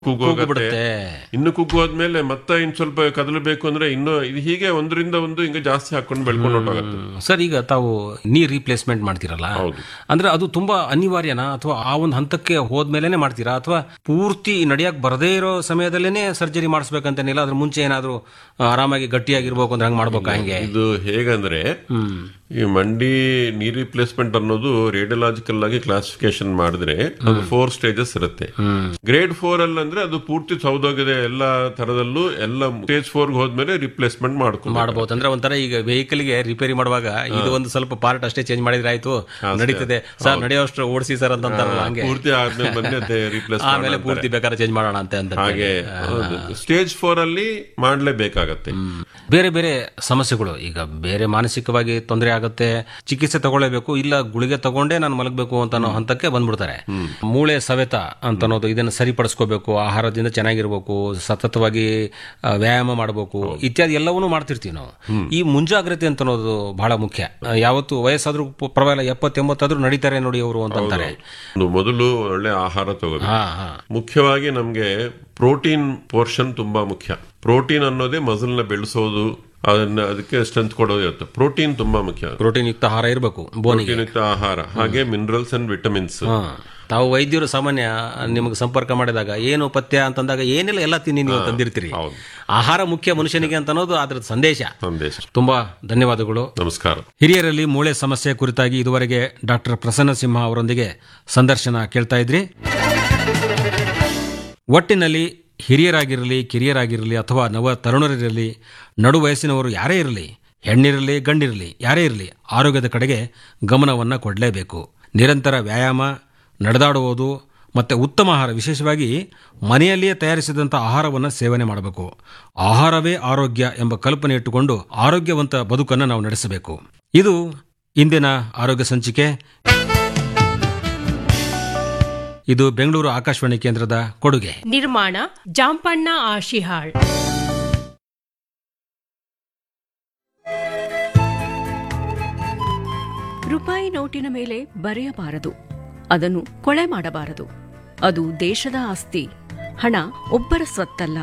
ಕುಗ್ಗೋಗತ್ತೆ ಬಿಡುತ್ತೆ ಇನ್ನು ಕುಗ್ಗೋದ್ಮೇಲೆ ಮತ್ತೆ ಇನ್ ಸ್ವಲ್ಪ ಕದಲಬೇಕು ಅಂದ್ರೆ ಇನ್ನು ಇದು ಹೀಗೆ ಒಂದರಿಂದ ಒಂದು ಹಿಂಗೆ ಜಾಸ್ತಿ ಹಾಕೊಂಡು ಬೆಳ್ಕೊಂಡು ಹೊರಟೋಗತ್ತೆ ಸರ್ ಈಗ ತಾವು ನೀ ರೀಪ್ಲೇಸ್ಮೆಂಟ್ ಮಾಡ್ತೀರಲ್ಲ ಹೌದು. ಅಂದ್ರೆ ಅದು ತುಂಬಾ ಅನಿವಾರ್ಯನಾ ಅಥವಾ ಆ ಒಂದು ಹಂತಕ್ಕೆ ಹೋದ್ಮೇಲೆನೆ ಮಾಡ್ತೀರಾ ಅಥವಾ ಪೂರ್ತಿ ನಡಿಯಕ್ ಬರದೇ ಇರೋ ಸಮಯದಲ್ಲೇನೆ ಸರ್ಜರಿ ಮಾಡಿಸ್ಬೇಕಂತೇನಿಲ್ಲ ಅದ್ರ ಮುಂಚೆ ಏನಾದ್ರು ಆ, ಆರಾಮಾಗಿ ಗಟ್ಟಿಯಾಗಿರ್ಬೇಕು ಅಂದ್ರೆ ಹಂಗ್ ಮಾಡ್ಬೇಕಾ ಹಂಗೆ ಇದು ಹೇಗಂದ್ರೆ ಈ ಮಂಡಿ ನೀ ರಿಪ್ಲೇಸ್ಮೆಂಟ್ ಅನ್ನೋದು ರೇಡಿಯೋಲಾಜಿಕಲ್ ಆಗಿ ಕ್ಲಾಸಿಫಿಕೇಶನ್ ಮಾಡಿದ್ರೆ ಅದು ಫೋರ್ ಸ್ಟೇಜಸ್ ಇರುತ್ತೆ ಗ್ರೇಡ್ ಫೋರ್ ಅಲ್ಲಿ ಅಂದ್ರೆ ಅದು ಪೂರ್ತಿ ಸೌದೋಗಿದೆ ಎಲ್ಲ ತರದಲ್ಲೂ ಎಲ್ಲ ಸ್ಟೇಜ್ ಫೋರ್ ಹೋದ್ಮೇಲೆ ರಿಪ್ಲೇಸ್ಮೆಂಟ್ ಮಾಡ್ಕೊಂಡು ಮಾಡಬಹುದು ಅಂದ್ರೆ ಒಂಥರ ಈಗ ವೆಹಿಕಲ್ ಗೆ ರಿಪೇರಿ ಮಾಡುವಾಗ ಇದು ಒಂದು ಸ್ವಲ್ಪ ಪಾರ್ಟ್ ಅಷ್ಟೇ ಚೇಂಜ್ ಮಾಡಿದ್ರೆ ಆಯ್ತು ನಡೀತದೆ ಸರ್ ನಡೆಯೋಷ್ಟು ಓಡಿಸಿ ಸರ್ ಅಂತ ಅಂತಾರಲ್ಲ ಹಂಗೆ ಪೂರ್ತಿ ಆದ್ಮೇಲೆ ಬಂದೆ ರಿಪ್ಲೇಸ್ ಆಮೇಲೆ ಪೂರ್ತಿ ಬೇಕಾದ್ರೆ ಚೇಂಜ್ ಮಾಡೋಣ ಅಂತ ಅಂತ ಹಾಗೆ ಸ್ಟೇಜ್ ಫೋರ್ ಅಲ್ಲಿ ಮಾಡ್ಲೇಬೇಕಾಗತ್ತೆ ಬೇರೆ ಬೇರೆ ಸಮಸ್ಯೆಗಳು ಈಗ ಬೇರೆ ಮಾನಸಿಕವಾಗಿ ತೊಂದರೆ ಆಗುತ್ತೆ ಚಿಕಿತ್ಸೆ ತಗೊಳ್ಳೇಬೇಕು ಇಲ್ಲ ಗುಳಿಗೆ ತಗೊಂಡೇ ನಾನು ಮಲಗಬೇಕು ಅಂತ ಅನ್ನೋ ಹಂತಕ್ಕೆ ಬಂದ್ಬಿಡ್ತಾರೆ ಮೂಳೆ ಸವೆತ ಅಂತ ಅನ್ನೋದು ಇದನ್ನು ಸರಿಪಡಿಸ್ಕೋಬೇಕು ಆಹಾರದಿಂದ ಚೆನ್ನಾಗಿರ್ಬೇಕು ಸತತವಾಗಿ ಆ, ವ್ಯಾಯಾಮ ಮಾಡಬೇಕು ಇತ್ಯಾದಿ ಎಲ್ಲವನ್ನೂ ಮಾಡ್ತಿರ್ತೀವಿ ನಾವು ಈ ಮುಂಜಾಗ್ರತೆ ಅಂತ ಅನ್ನೋದು ಬಹಳ ಮುಖ್ಯ ಆ, ಯಾವತ್ತು ವಯಸ್ಸಾದ್ರೂ ಪ- ಪರವಾಗಿಲ್ಲ ಎಪ್ಪತ್ತೆಂಬತ್ತಾದ್ರೂ ನಡೀತಾರೆ ನೋಡಿ ಅವರು ಅಂತಂತಾರೆ ಒಂದು ಮೊದಲು ಒಳ್ಳೆ ಆಹಾರ ತಗೋಬೇಕು ಹಾ ಹಾ ಮುಖ್ಯವಾಗಿ ನಮ್ಗೆ ಪ್ರೋಟೀನ್ ಪೋರ್ಷನ್ ತುಂಬಾ ಮುಖ್ಯ ಪ್ರೋಟೀನ್ ಅನ್ನೋದೇ ಮಸಲ್ನ ಬೆಳೆಸೋದು ಅದನ್ನ ಅದಕ್ಕೆ ಸ್ಟ್ರೆಂತ್ ಕೊಡೋದು ಇರುತ್ತೆ ಪ್ರೋಟೀನ್ ತುಂಬಾ ಮುಖ್ಯ ಪ್ರೋಟೀನ್ ಯುಕ್ತ ಆಹಾರ ಇರಬೇಕು ಬೋನಿಗೆ ಪ್ರೋಟೀನ್ ಯುಕ್ತ ಆಹಾರ ಹಾಗೆ ಮಿನರಲ್ಸ್ ಅಂಡ್ ವಿಟಮಿನ್ಸ್ ಹಾ. ತಾವು ವೈದ್ಯರು ಸಾಮಾನ್ಯ ನಿಮಗೆ ಸಂಪರ್ಕ ಮಾಡಿದಾಗ ಏನು ಪಥ್ಯ ಅಂತಂದಾಗ ಏನಿಲ್ಲ ಎಲ್ಲ ತಿನ್ನಿ ನೀವು ತಂದಿರ್ತೀರಿ ಹೌದು. ಆಹಾರ ಮುಖ್ಯ ಮನುಷ್ಯನಿಗೆ ಅಂತ ಅನ್ನೋದು ಅದ್ರ ಸಂದೇಶ ಸಂದೇಶ ತುಂಬಾ ಧನ್ಯವಾದಗಳು ನಮಸ್ಕಾರ ಹಿರಿಯರಲ್ಲಿ ಮೂಳೆ ಸಮಸ್ಯೆ ಕುರಿತಾಗಿ ಇದುವರೆಗೆ ಡಾಕ್ಟರ್ ಪ್ರಸನ್ನ ಸಿಂಹ ಅವರೊಂದಿಗೆ ಸಂದರ್ಶನ ಕೇಳ್ತಾ ಇದ್ರಿ ಒಟ್ಟಿನಲ್ಲಿ ಹಿರಿಯರಾಗಿರಲಿ ಕಿರಿಯರಾಗಿರಲಿ ಅಥವಾ ನವ ತರುಣರಿರಲಿ ನಡು ವಯಸ್ಸಿನವರು ಯಾರೇ ಇರಲಿ ಹೆಣ್ಣಿರಲಿ ಗಂಡಿರಲಿ ಯಾರೇ ಇರಲಿ ಆರೋಗ್ಯದ ಕಡೆಗೆ ಗಮನವನ್ನು ಕೊಡಲೇಬೇಕು ನಿರಂತರ ವ್ಯಾಯಾಮ ನಡೆದಾಡುವುದು ಮತ್ತು ಉತ್ತಮ ಆಹಾರ ವಿಶೇಷವಾಗಿ ಮನೆಯಲ್ಲಿಯೇ ತಯಾರಿಸಿದಂಥ ಆಹಾರವನ್ನು ಸೇವನೆ ಮಾಡಬೇಕು ಆಹಾರವೇ ಆರೋಗ್ಯ ಎಂಬ ಕಲ್ಪನೆ ಇಟ್ಟುಕೊಂಡು ಆರೋಗ್ಯವಂತ ಬದುಕನ್ನು ನಾವು ನಡೆಸಬೇಕು ಇದು ಇಂದಿನ ಆರೋಗ್ಯ ಸಂಚಿಕೆ ಇದು ಬೆಂಗಳೂರು ಆಕಾಶವಾಣಿ ಕೇಂದ್ರದ ಕೊಡುಗೆ ನಿರ್ಮಾಣ ಜಾಂಪಣ್ಣ ಆಶಿಹಾಳ್ ರೂಪಾಯಿ ನೋಟಿನ ಮೇಲೆ ಬರೆಯಬಾರದು ಅದನ್ನು ಕೊಳೆ ಮಾಡಬಾರದು ಅದು ದೇಶದ ಆಸ್ತಿ ಹಣ ಒಬ್ಬರ ಸ್ವತ್ತಲ್ಲ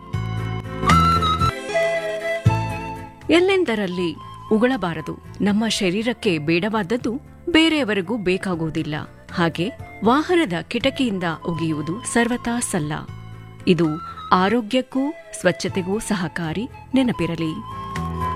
ಎಲ್ಲೆಂದರಲ್ಲಿ ಉಗಳಬಾರದು ನಮ್ಮ ಶರೀರಕ್ಕೆ ಬೇಡವಾದದ್ದು ಬೇರೆಯವರಿಗೂ ಬೇಕಾಗುವುದಿಲ್ಲ ಹಾಗೆ ವಾಹನದ ಕಿಟಕಿಯಿಂದ ಒಗೆಯುವುದು ಸರ್ವತಾ ಸಲ್ಲ ಇದು ಆರೋಗ್ಯಕ್ಕೂ ಸ್ವಚ್ಛತೆಗೂ ಸಹಕಾರಿ ನೆನಪಿರಲಿ